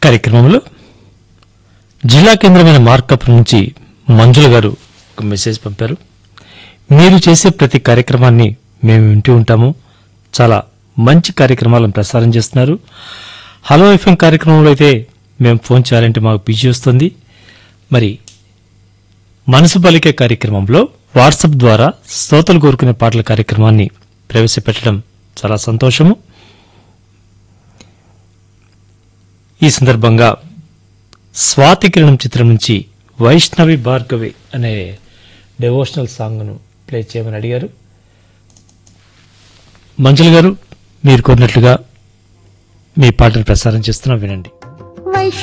కార్యక్రమంలో జిల్లా కేంద్రమైన మార్కప్ నుంచి మంజుల గారు ఒక మెసేజ్ పంపారు మీరు చేసే ప్రతి కార్యక్రమాన్ని మేము వింటూ ఉంటాము చాలా మంచి కార్యక్రమాలను ప్రసారం చేస్తున్నారు హలో ఎఫ్ఎం కార్యక్రమంలో అయితే మేము ఫోన్ చేయాలంటే మాకు బిజీ వస్తుంది మరి మనసు పలికే కార్యక్రమంలో వాట్సాప్ ద్వారా శ్రోతలు కోరుకునే పాటల కార్యక్రమాన్ని ప్రవేశపెట్టడం చాలా సంతోషము ఈ సందర్భంగా స్వాతి కిరణం చిత్రం నుంచి వైష్ణవి భార్గవి అనే డెవోషనల్ సాంగ్ను ప్లే చేయమని అడిగారు మంజుల గారు మీరు కోరినట్లుగా మీ పాటను ప్రసారం చేస్తున్నా వినండి